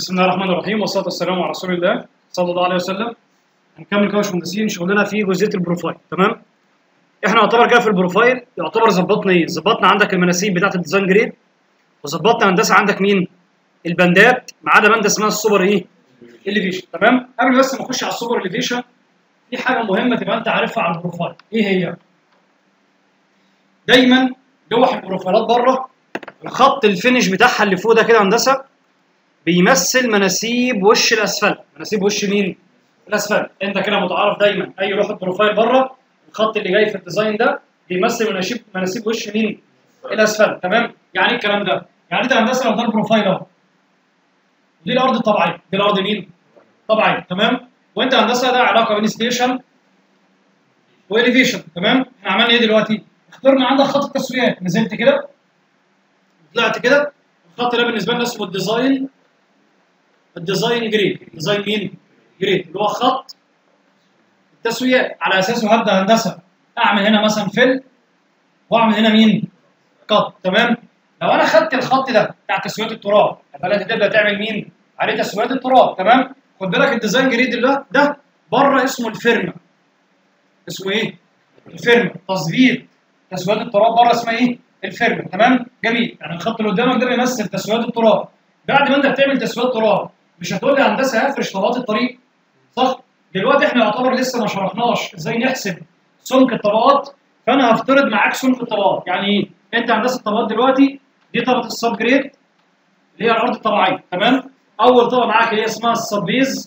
بسم الله الرحمن الرحيم والصلاه والسلام على رسول الله صلى الله عليه وسلم هنكمل كده يا باشمهندسين شغلنا في جزئيه البروفايل تمام احنا يعتبر كده في البروفايل يعتبر ظبطنا ايه ظبطنا عندك المناسيب بتاعت الديزاين جريد وظبطنا هندسه عندك مين البندات ما عدا بند اسمها السوبر ايه اليفيشن تمام قبل بس ما اخش على السوبر اليفيشن في حاجه مهمه تبقى انت عارفها على البروفايل ايه هي دايما لوح البروفايلات بره الخط الفينش بتاعها اللي فوق ده كده هندسه بيمثل مناسيب وش الاسفل مناسيب وش مين الاسفل انت كده متعارف دايما اي لوحه بروفايل بره الخط اللي جاي في الديزاين ده بيمثل مناسيب مناسيب وش مين الاسفل تمام يعني ايه الكلام ده يعني انت هندسه لو ده البروفايل اهو دي الارض الطبيعيه دي الارض مين طبيعيه تمام وانت هندسه ده علاقه بين ستيشن واليفيشن تمام احنا عملنا ايه دلوقتي اخترنا عندك خط التسويات نزلت كده طلعت كده الخط ده بالنسبه لنا اسمه الديزاين الديزاين جريد ديزاين مين جريد اللي هو خط التسويات على اساسه هبدا هندسه اعمل هنا مثلا فيل واعمل هنا مين قط تمام لو انا خدت الخط ده بتاع تسويات التراب يبقى انت تبدا تعمل مين عليه تسويات التراب تمام خد بالك الديزاين جريد اللي ده بره اسمه الفيرما اسمه ايه الفيرما تظبيط تسويات التراب بره اسمها ايه الفيرما تمام جميل يعني الخط اللي قدامك ده بيمثل تسويات التراب بعد ما انت بتعمل تسويات تراب مش هتقول لي هندسه هفرش طبقات الطريق صح دلوقتي احنا يعتبر لسه ما شرحناش ازاي نحسب سمك الطبقات فانا هفترض معاك سمك الطبقات يعني ايه انت هندسه الطبقات دلوقتي دي طبقه السب جريد اللي هي الارض الطبيعيه تمام اول طبقه معاك اللي هي اسمها السبيز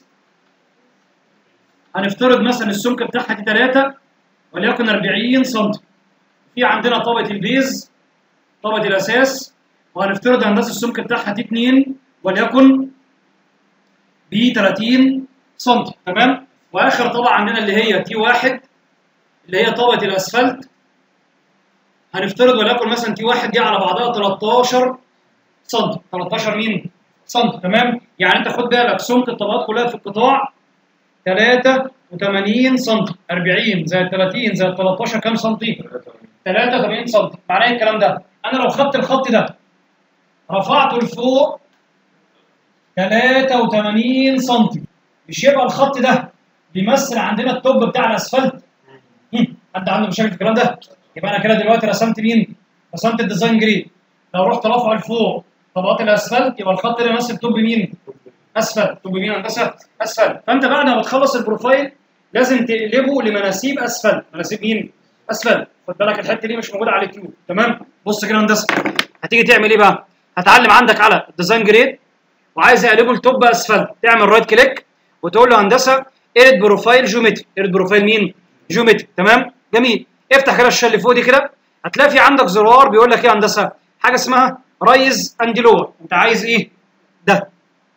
هنفترض مثلا السمك بتاعها دي 3 وليكن 40 سم في عندنا طبقه البيز طبقه الاساس وهنفترض هندسه السمك بتاعها دي 2 وليكن ب 30 سم تمام واخر طبقه عندنا اللي هي تي 1 اللي هي طبقه الاسفلت هنفترض وليكن مثلا تي 1 دي على بعضها 13 سم 13 مين سم تمام يعني انت خد بالك سمك الطبقات كلها في القطاع 83 سم 40 زائد 30 زائد 13 كام سم 83 سم معناه ايه الكلام ده انا لو خدت الخط ده رفعته لفوق 83 سم مش يبقى الخط ده بيمثل عندنا التوب بتاع الاسفلت حد عنده مشاكل في الكلام ده يبقى انا كده دلوقتي رسمت مين رسمت الديزاين جريد لو رحت رافعه لفوق طبقات الاسفلت يبقى الخط ده يمثل توب مين اسفل توب مين هندسه اسفل فانت بعد ما بتخلص البروفايل لازم تقلبه لمناسيب اسفل مناسيب مين اسفل خد بالك الحته دي مش موجوده على اليوتيوب تمام بص كده هندسه هتيجي تعمل ايه بقى هتعلم عندك على الديزاين جريد وعايز اقلبه لتوب اسفل تعمل رايت كليك وتقول له هندسه اديت بروفايل جيومتري اديت بروفايل مين جيومتري تمام جميل افتح كده الشاشه اللي فوق دي كده هتلاقي في عندك زرار بيقول لك ايه هندسه حاجه اسمها رايز اند لور انت عايز ايه ده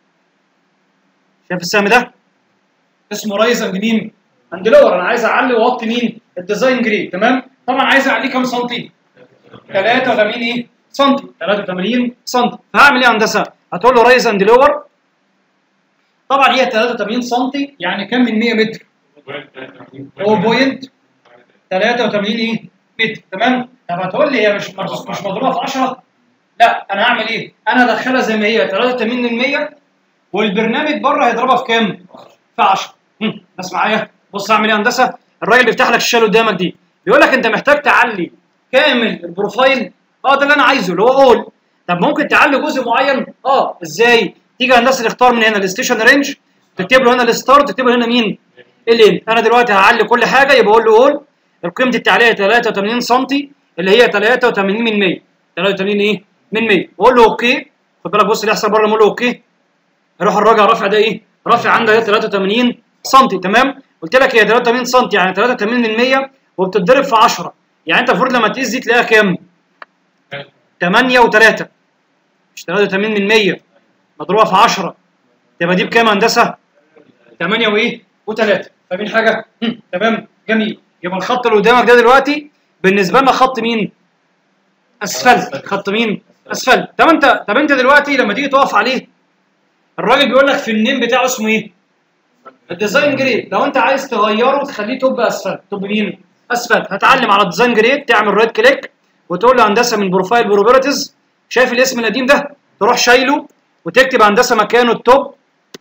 شايف السهم ده اسمه رايز اند مين اند لور انا عايز اعلي واوطي مين الديزاين جريد تمام طبعا عايز اعليه كام سنتي 83 ايه سنتي 83 سنتي فهعمل ايه يا هندسه هتقول له رايز اند لور طبعا هي 83 سنتي يعني كام من 100 متر هو بوينت 83 ايه متر تمام طب هتقول لي هي مش مش مضروبه في 10 لا انا هعمل ايه انا ادخلها زي ما هي 83 من 100 والبرنامج بره هيضربها في كام في 10 بس معايا بص اعمل ايه يا هندسه الراجل بيفتح لك الشاشه اللي قدامك دي بيقول لك انت محتاج تعلي كامل البروفايل اه ده اللي انا عايزه اللي هو اول طب ممكن تعلي جزء معين اه ازاي تيجي هندسه تختار من هنا الستيشن رينج تكتب له هنا الستارت تكتب له هنا مين الان انا دلوقتي هعلي كل حاجه يبقى اقول له اول قيمه التعليق 83 سم اللي هي 83 من 100 83 ايه من 100 واقول له اوكي خد بالك بص اللي يحصل بره لما اقول له اوكي اروح الراجع رافع ده ايه رافع عندك 83 سم تمام قلت لك هي 83 سم يعني 83 من 100 وبتتضرب في 10 يعني انت المفروض لما تقيس دي تلاقيها كام 8 و3 مش 83 من 100 مضروبه في 10 تبقى دي بكام هندسه 8 وايه و3 فاهمين حاجه تمام جميل يبقى الخط اللي قدامك ده دلوقتي بالنسبه لنا خط مين اسفلت خط مين اسفلت طب انت طب انت دلوقتي لما تيجي تقف عليه الراجل بيقول لك في النيم بتاعه اسمه ايه الديزاين جريد لو انت عايز تغيره وتخليه توب اسفلت توب مين اسفلت هتعلم على الديزاين جريد تعمل رايت كليك وتقول له هندسه من بروفايل بروبرتيز شايف الاسم القديم ده تروح شايله وتكتب هندسه مكانه التوب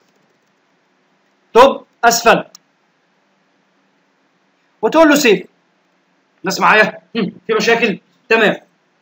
توب اسفلت وتقول له سيف الناس معايا هم، في مشاكل تمام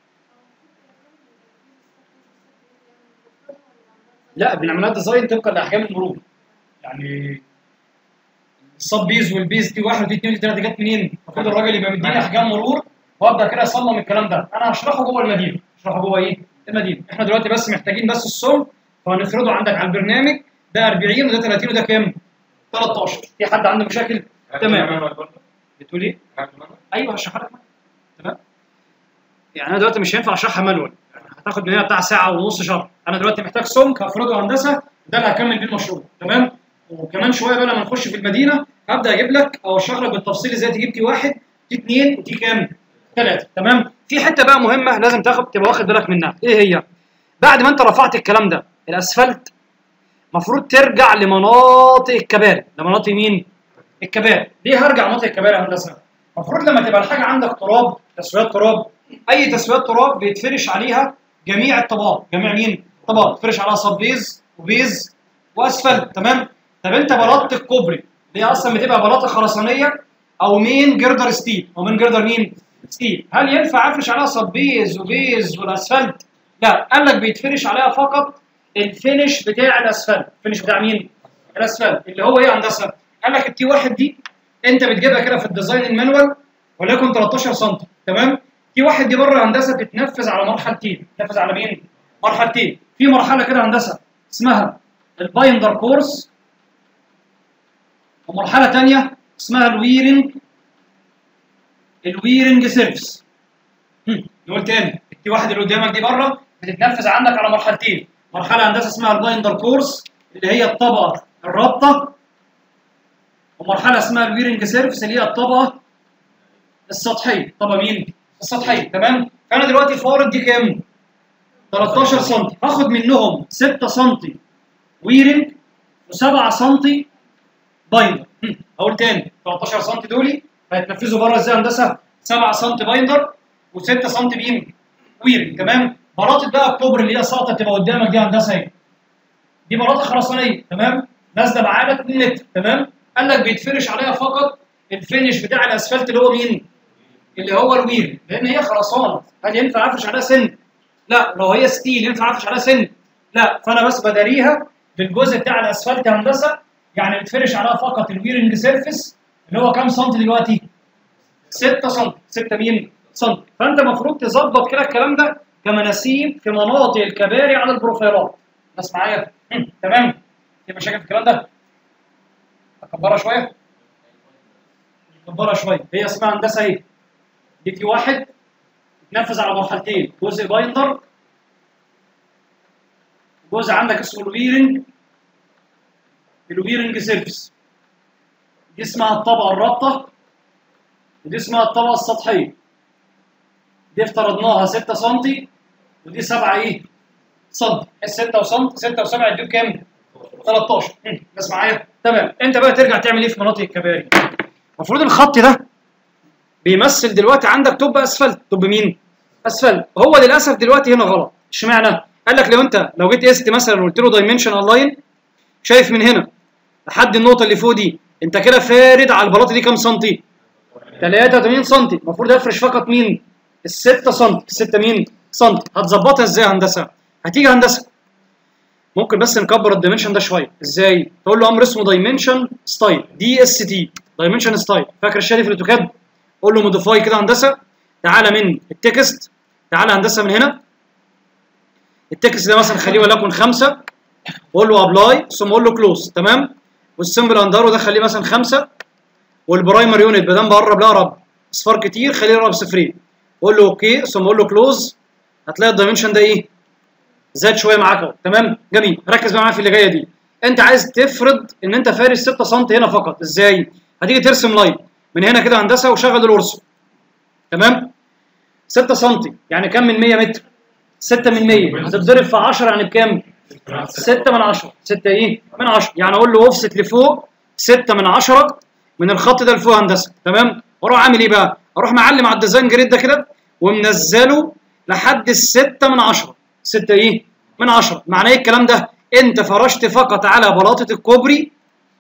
لا بنعملها ديزاين طبقا لاحكام المرور يعني الصب بيز والبيز دي واحد ودي اثنين ودي ثلاثه جت منين؟ المفروض الراجل يبقى مديني احكام مرور وابدا كده اصمم الكلام ده انا هشرحه جوه المدينه هشرحه جوه ايه؟ المدينه احنا دلوقتي بس محتاجين بس السم فهنفرضه عندك على البرنامج ده 40 وده 30 وده كام؟ 13 في حد عنده مشاكل؟ تمام بتقول ايه؟ ايوه هشرحها لك تمام يعني انا دلوقتي مش هينفع اشرحها مانوال هتاخد مننا بتاع ساعه ونص شرح انا دلوقتي محتاج سمك هفرضه هندسه ده اللي هكمل بيه المشروع تمام وكمان شويه بقى لما نخش في المدينه هبدا اجيب لك او اشرح لك بالتفصيل ازاي تجيب تي واحد تي اثنين وتي كام؟ ثلاثه تمام في حته بقى مهمه لازم تاخد تبقى واخد بالك منها ايه هي؟ بعد ما انت رفعت الكلام ده الاسفلت المفروض ترجع لمناطق الكباري لمناطق مين؟ الكباري ليه هرجع مناطق الكباري يا هندسه؟ المفروض لما تبقى الحاجه عندك تراب تسويات تراب اي تسويات تراب بيتفرش عليها جميع الطبقات جميع مين؟ طبقات بيتفرش عليها صب بيز وبيز واسفلت تمام؟ طب انت بلاطه الكوبري دي اصلا بتبقى بلاطه خرسانيه او مين جردر ستيل او مين جردر مين؟ ستيل هل ينفع افرش عليها صب بيز وبيز والاسفلت؟ لا قال لك بيتفرش عليها فقط الفينش بتاع الاسفلت الفينش بتاع مين؟ الاسفلت اللي هو ايه يا هندسه؟ قال لك التي واحد دي انت بتجيبها كده في الديزاين المانوال وليكن 13 سم تمام؟ تي واحد دي بره هندسه بتتنفذ على مرحلتين بتتنفذ على مين؟ مرحلتين في مرحله كده هندسه اسمها البايندر كورس ومرحله ثانيه اسمها الويرنج الويرنج سيرفيس هم، نقول تاني التي واحد اللي قدامك دي بره بتتنفذ عندك على مرحلتين مرحله هندسه اسمها البايندر كورس اللي هي الطبقه الرابطه ومرحله اسمها الويرنج سيرفيس اللي هي الطبقه السطحيه الطبقه مين السطحيه تمام فانا دلوقتي فارض دي كام 13 سم هاخد منهم 6 سم ويرنج و7 سم بايندر هم، اقول تاني 13 سم دولي هيتنفذوا بره ازاي يا هندسه 7 سم بايندر و6 سم بين ويرنج تمام بلاطه بقى الكوبري اللي هي ساقطه بتبقى قدامك دي يا هندسه اهي دي بلاطه خرسانيه تمام نازله بعدد 2 متر تمام قال لك بيتفرش عليها فقط الفينش بتاع الاسفلت اللي هو مين؟ اللي هو الوير لان هي خرسانه هل ينفع افرش عليها سن؟ لا لو هي ستيل ينفع افرش عليها سن؟ لا فانا بس بداريها بالجزء بتاع الاسفلت هندسه يعني بتفرش عليها فقط الويرنج سيرفيس اللي هو كام سم دلوقتي؟ 6 سم 6 مين؟ سم فانت المفروض تظبط كده الكلام ده كمناسيب في مناطق الكباري على البروفايلات ناس معايا؟ هم، تمام؟ في مشاكل في الكلام ده؟ اكبرها شويه؟ اكبرها شويه هي اسمها هندسه ايه؟ دي في واحد تنفذ على مرحلتين جزء بايندر جزء عندك اسمه الويرنج الويرنج سيرفيس دي اسمها الطبقه الرابطه ودي اسمها الطبقه السطحيه دي افترضناها 6 سم ودي 7 ايه؟ سم ال 6 وسم 6 و7 يدوك كام؟ 13 هم، ناس معايا؟ تمام انت بقى ترجع تعمل ايه في مناطق الكباري؟ المفروض الخط ده بيمثل دلوقتي عندك توب اسفلت توب مين؟ اسفلت هو للاسف دلوقتي هنا غلط اشمعنى؟ قال لك لو انت لو جيت قست مثلا وقلت له دايمنشن لاين شايف من هنا لحد النقطه اللي فوق دي انت كده فارد على البلاطه دي كام سنتي؟ 83 سم المفروض افرش فقط مين؟ ال 6 سم ال 6 مين؟ سم هتظبطها ازاي يا هندسه؟ هتيجي هندسه ممكن بس نكبر الدايمنشن ده شويه ازاي؟ تقول له امر اسمه دايمنشن ستايل دي اس تي دايمنشن ستايل فاكر الشادي في الاوتوكاد؟ قول له موديفاي كده هندسه تعالى من التكست تعالى هندسه من هنا التكست ده مثلا خليه وليكن خمسه وقول له ابلاي ثم قول له كلوز تمام والسمبل اندارو ده خليه مثلا خمسه والبرايمر يونت ما دام بقرب لاقرب اصفار كتير خليه يقرب صفرين قول له اوكي ثم قول له كلوز هتلاقي الدايمنشن ده ايه زاد شويه معاك اهو تمام جميل ركز بقى معايا في اللي جايه دي انت عايز تفرض ان انت فارس 6 سم هنا فقط ازاي هتيجي ترسم لاين من هنا كده هندسه وشغل القرص تمام 6 سم يعني كام من 100 متر 6 من 100 هتتضرب في 10 يعني بكام 6 من 10 6 ايه من 10 يعني اقول له اوفست لفوق 6 من 10 من الخط ده لفوق هندسه تمام واروح عامل ايه بقى اروح معلم على الديزاين جريد ده كده ومنزله لحد ال 6 من 10 6 ايه من 10 معناه ايه الكلام ده انت فرشت فقط على بلاطه الكوبري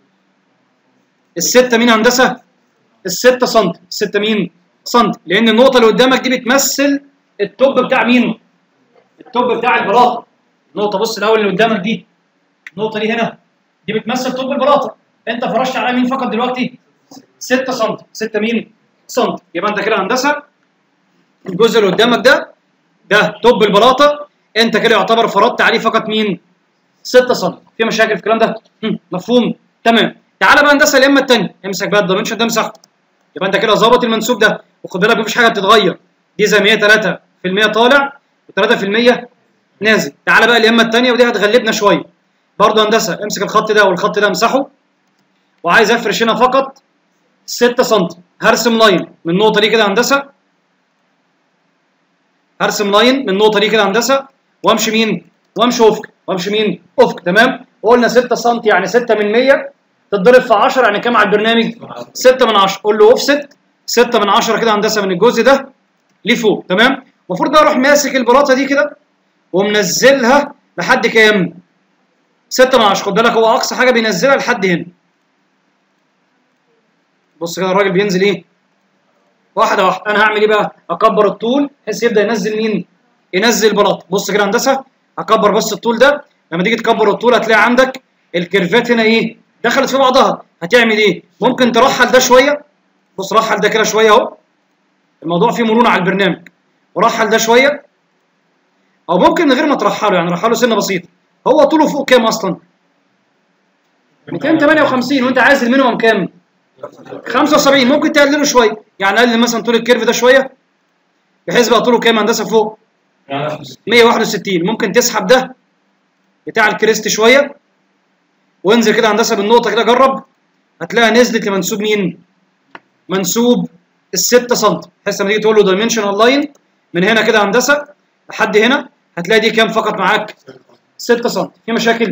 الستة مين هندسه الستة سم الستة مين سم لان النقطه اللي قدامك دي بتمثل التوب بتاع مين التوب بتاع البلاطه النقطه بص الاول اللي قدامك دي النقطه دي هنا دي بتمثل توب البلاطه انت فرشت عليها مين فقط دلوقتي 6 سم 6 مين سم يبقى انت كده هندسه الجزء اللي قدامك ده ده توب البلاطه انت كده يعتبر فرضت عليه فقط مين 6 سم في مشاكل في الكلام ده هم، مفهوم تمام تعالى بقى هندسه اليمه الثانيه امسك بقى الدايمنشن ده امسحه يبقى انت كده ظابط المنسوب ده وخد بالك مفيش حاجه بتتغير دي زي ما هي 3% طالع و3% نازل تعالى بقى اليمه الثانيه ودي هتغلبنا شويه برضه هندسه امسك الخط ده والخط ده امسحه وعايز افرش هنا فقط 6 سم هرسم لاين من النقطه دي كده هندسه هرسم لاين من النقطه دي كده هندسه وامشي مين وامشي افق وامشي مين افق تمام وقلنا 6 سم يعني 6 من 100 تتضرب في 10 يعني كام على البرنامج 6 من 10 قول له اوفست 6 من 10 كده هندسه من الجزء ده لفوق تمام المفروض بقى اروح ماسك البلاطه دي كده ومنزلها لحد كام 6 من 10 خد بالك هو اقصى حاجه بينزلها لحد هنا بص كده الراجل بينزل ايه واحده واحده انا هعمل ايه بقى اكبر الطول بحيث يبدا ينزل مين ينزل بلاط بص كده هندسه هكبر بس الطول ده لما تيجي تكبر الطول هتلاقي عندك الكيرفات هنا ايه دخلت في بعضها هتعمل ايه ممكن ترحل ده شويه بص رحل ده كده شويه اهو الموضوع فيه مرونه على البرنامج ورحل ده شويه او ممكن من غير ما ترحله يعني رحله سنه بسيطه هو طوله فوق كام اصلا 258 وانت عايز المينيمم كام 75 ممكن تقلله شويه يعني قلل مثلا طول الكيرف ده شويه بحيث بقى طوله كام هندسه فوق 161 ممكن تسحب ده بتاع الكريست شويه وانزل كده هندسه بالنقطه كده جرب هتلاقيها نزلت لمنسوب مين منسوب ال 6 سم بحيث لما تيجي تقول له دايمنشنال لاين من هنا كده هندسه لحد هنا هتلاقي دي كام فقط معاك 6 سم في مشاكل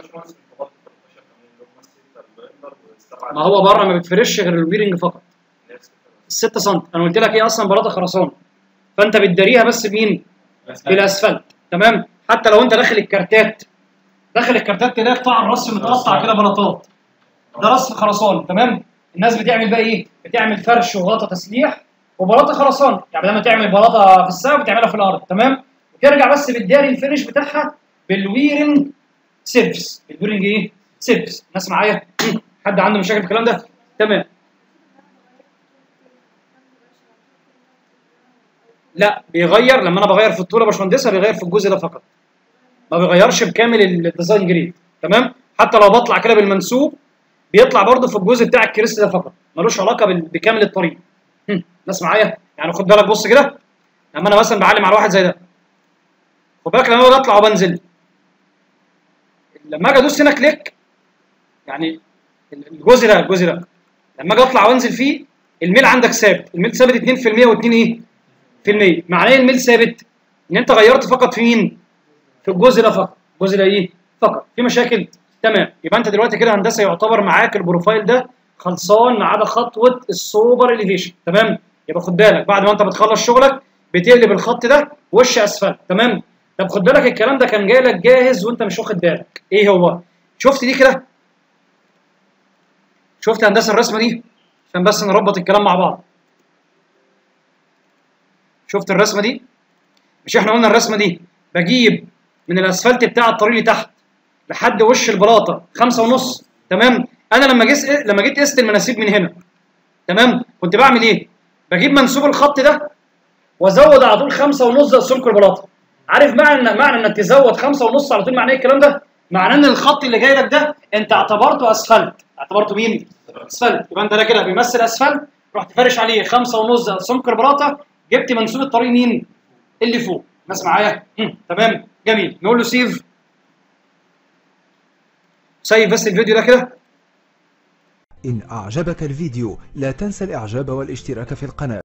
ما هو بره ما بتفرش غير البيرنج فقط ال 6 سم انا قلت لك ايه اصلا بلاطه خرسانه فانت بتداريها بس بمين بالاسفلت تمام حتى لو انت داخل الكارتات داخل الكارتات تلاقي قطاع الرصف متقطع كده بلاطات ده رصف خرساني تمام الناس بتعمل بقى ايه بتعمل فرش وغطا تسليح وبلاطه خرساني يعني لما تعمل بلاطه في السقف بتعملها في الارض تمام وترجع بس بتداري الفينش بتاعها بالويرنج سيرفس الويرنج ايه سيرفس الناس معايا حد عنده مشاكل في الكلام ده تمام لا بيغير لما انا بغير في الطول يا باشمهندسه بيغير في الجزء ده فقط ما بيغيرش بكامل الديزاين جريد تمام حتى لو بطلع كده بالمنسوب بيطلع برضه في الجزء بتاع الكريست ده فقط ملوش علاقه بال- بكامل الطريق هم، ناس معايا يعني خد بالك بص كده لما انا مثلا بعلم على واحد زي ده خد بالك لما انا بطلع وبنزل لما اجي ادوس هنا كليك يعني الجزء ده الجزء ده لما اجي اطلع وانزل فيه الميل عندك ثابت الميل ثابت 2% و2 ايه في المية معناه إيه الميل ثابت ان انت غيرت فقط في مين في الجزء ده فقط الجزء ده ايه فقط في مشاكل تمام يبقى انت دلوقتي كده هندسه يعتبر معاك البروفايل ده خلصان ما عدا خطوه السوبر اليفيشن تمام يبقى خد بالك بعد ما انت بتخلص شغلك بتقلب الخط ده وش اسفل تمام طب خد بالك الكلام ده كان جاي لك جاهز وانت مش واخد بالك ايه هو شفت دي كده شفت هندسه الرسمه دي عشان بس نربط الكلام مع بعض شفت الرسمه دي مش احنا قلنا الرسمه دي بجيب من الاسفلت بتاع الطريق اللي تحت لحد وش البلاطه خمسة ونص تمام انا لما جيت لما جيت قست المناسيب من هنا تمام كنت بعمل ايه بجيب منسوب الخط ده وازود على طول خمسة ونص زي سمك البلاطه عارف معنى معنى انك تزود خمسة ونص على طول معناه ايه الكلام ده معناه ان الخط اللي جاي لك ده انت اعتبرته اسفلت اعتبرته مين اسفلت يبقى انت ده كده بيمثل اسفلت رحت فارش عليه خمسة ونص زي سمك البلاطه جبت منسوب الطريق مين اللي فوق ناس معايا مم. تمام جميل نقول له سيف سيف بس الفيديو ده كده إن أعجبك الفيديو لا تنسى الإعجاب والاشتراك في القناة